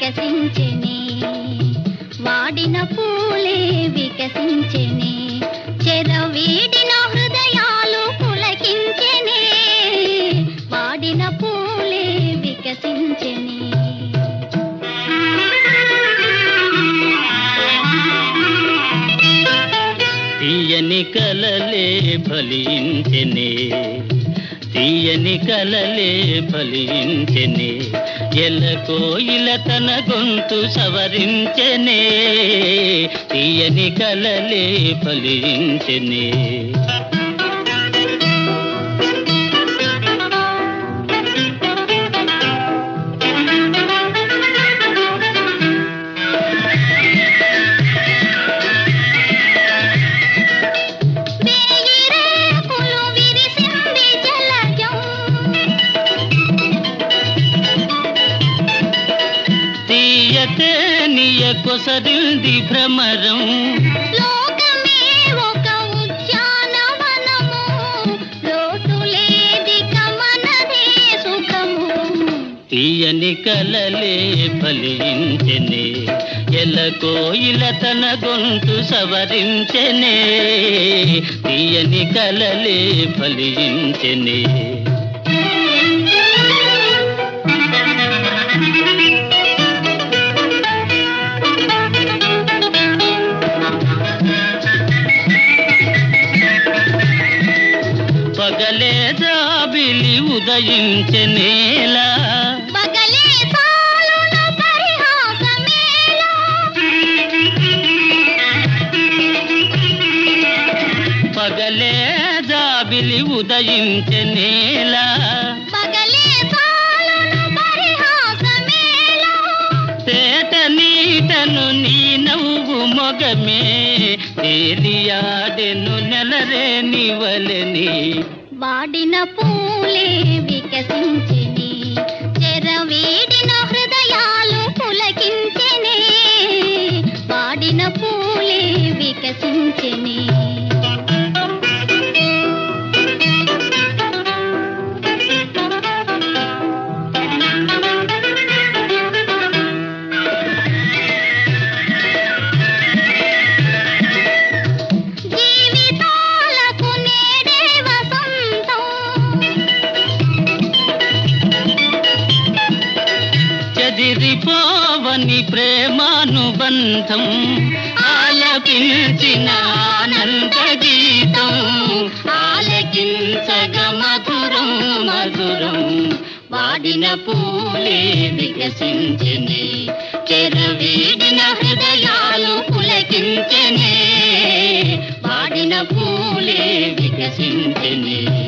వికసించెనే వాడిన పూలే వికసించెనే చెరవీడిన హృదయాలు పులకించెనే వాడిన పూలే వికసించెనే తీయని కలలే ఫలించెనే తీయని కలలే ఫలించెనే ఎల్ల కోయిల తన గొంతు సవరించెనే తీయని కలలే ఫలించెనే వేయి రేకులు విరిసింది జలజం తీయతే నీయ కొసరింది భ్రమరం లోకమే ఒక ఉద్యానవనము లోటు లేదిక మనదే సుఖము తీయని కలలే ఫలించెనే ఎల కోయిల తన గొంతు సవరించెనే తీయని కలలే ఫలించెనే పగలే జాబిలి ఉదయించెనేలా పగలే సాలును పరిహాసమేలా పగలే జాబిలి ఉదయించెనేలా పగలే సాలును పరిహాసమేలా తేట నీటను నీ నవ్వు మొగమే తేలియాడెను నెలరే నివలని వాడిన పూలే వికసించెని చెరవీడిన హృదయాలు పులకించెనే వాడిన పూలే వికసించెని జీవితాలకు నేడే వసంతం చదిరిపోవని ప్రేమానుబంధం ఆలపించిన ఆనంద గీతం ఆలకించగ మధురం మధురం వాడిన పూలే వికసించనే చెరవీడిన హృదయాలు పులకించనే వాడిన పూలే వికసించనే